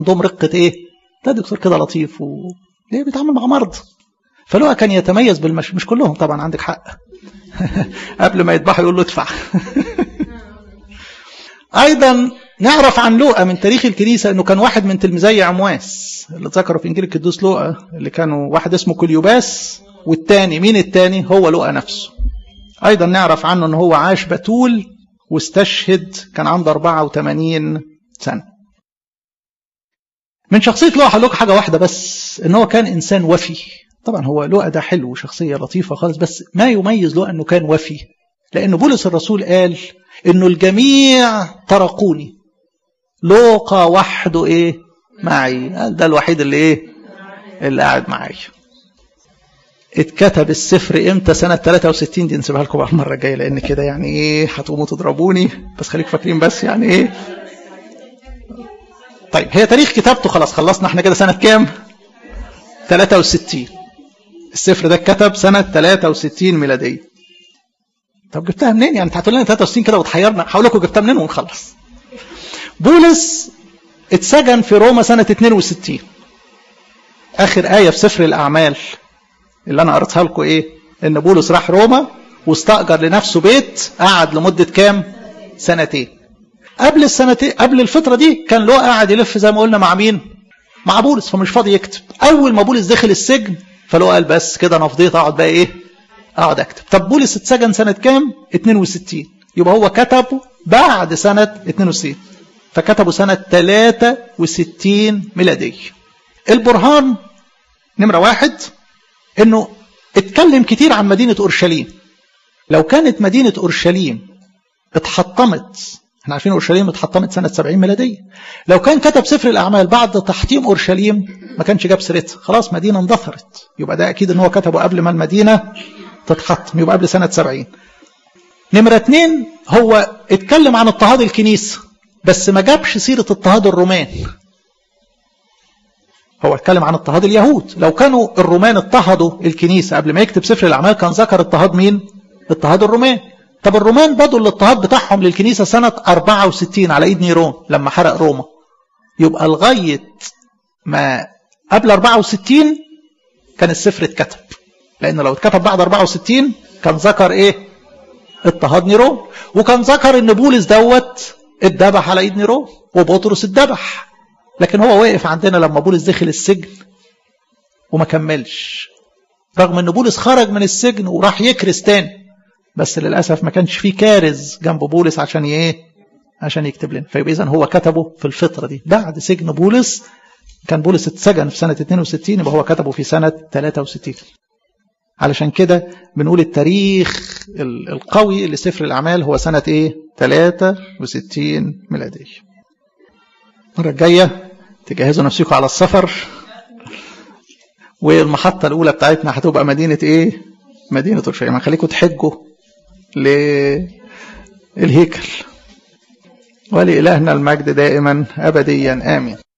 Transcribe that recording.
عندهم رقة ايه ده دكتور كده لطيف و... ليه بيتعامل مع مرض فلوقا كان يتميز بالمش مش كلهم طبعا عندك حق قبل ما يذبحوا يقول له ادفع ايضا نعرف عن لوقا من تاريخ الكنيسه انه كان واحد من تلميذي عمواس اللي ذكروا في انجيل القدوس لوقا اللي كانوا واحد اسمه كليوباس والتاني مين التاني هو لوقا نفسه ايضا نعرف عنه ان هو عاش بتول واستشهد كان عنده 84 سنه من شخصيه لوقا هقول لكم حاجه واحده بس ان هو كان انسان وفي طبعا هو لوقا ده حلو وشخصيه لطيفه خالص بس ما يميز لوقا انه كان وفي لان بولس الرسول قال انه الجميع تركوني لوقا وحده ايه معي قال ده الوحيد اللي ايه اللي قاعد معايا اتكتب السفر امتى سنة 63 دي نسيبها لكم بقى المرة الجاية لأن كده يعني ايه هتقوموا تضربوني بس خليك فاكرين بس يعني ايه طيب هي تاريخ كتابته خلاص خلصنا احنا كده سنة كام 63 السفر ده اتكتب سنة 63 ميلادية طب جبتها منين يعني انت هتقول لنا 63 كده وتحيرنا هقول لكم جبتها منين ونخلص بولس اتسجن في روما سنة 62 آخر آية في سفر الأعمال اللي أنا قريتها لكم إيه؟ إن بولس راح روما واستأجر لنفسه بيت قعد لمدة كام؟ سنتين. قبل السنتين قبل الفترة دي كان له قاعد يلف زي ما قلنا مع مين؟ مع بولس فمش فاضي يكتب. أول ما بولس دخل السجن فلو قال بس كده أنا فضيت أقعد بقى إيه؟ أقعد أكتب. طب بولس اتسجن سنة كام؟ 62 يبقى هو كتبه بعد سنة 62 فكتبوا سنة 63 ميلادية. البرهان نمرة واحد انه اتكلم كتير عن مدينة اورشليم لو كانت مدينة اورشليم اتحطمت احنا عارفين اورشليم اتحطمت سنة 70 ميلادية لو كان كتب سفر الاعمال بعد تحطيم اورشليم ما كانش جاب سيرتها خلاص مدينة اندثرت يبقى ده اكيد ان هو كتبه قبل ما المدينة تتحطم يبقى قبل سنة 70 نمرة اتنين هو اتكلم عن اضطهاد الكنيسة بس ما جابش سيرة اضطهاد الرومان هو اتكلم عن اضطهاد اليهود لو كانوا الرومان اضطهدوا الكنيسة قبل ما يكتب سفر الأعمال كان ذكر اضطهاد مين اضطهاد الرومان طب الرومان بدوا الاضطهاد بتاعهم للكنيسة سنة 64 على ايد نيرون لما حرق روما يبقى لغاية ما قبل 64 كان السفر اتكتب لأن لو اتكتب بعد 64 كان ذكر ايه اضطهاد نيرون وكان ذكر ان بولس دوت اتذبح على ايد نيرون وبطرس اتذبح لكن هو واقف عندنا لما بولس دخل السجن وما كملش رغم ان بولس خرج من السجن وراح يكرز تاني بس للاسف ما كانش فيه كارز جنب بولس عشان ايه عشان يكتب لنا فيبقى اذا هو كتبه في الفتره دي بعد سجن بولس كان بولس اتسجن في سنه 62 يبقى هو كتبه في سنه 63 علشان كده بنقول التاريخ القوي لسفر الاعمال هو سنه ايه 63 ميلاديه المره الجايه تجهزوا نفسكم على السفر والمحطة الأولى بتاعتنا هتبقى مدينة إيه؟ مدينة أورشليم هخليكم تحجوا للهيكل ولإلهنا المجد دائما أبديا آمين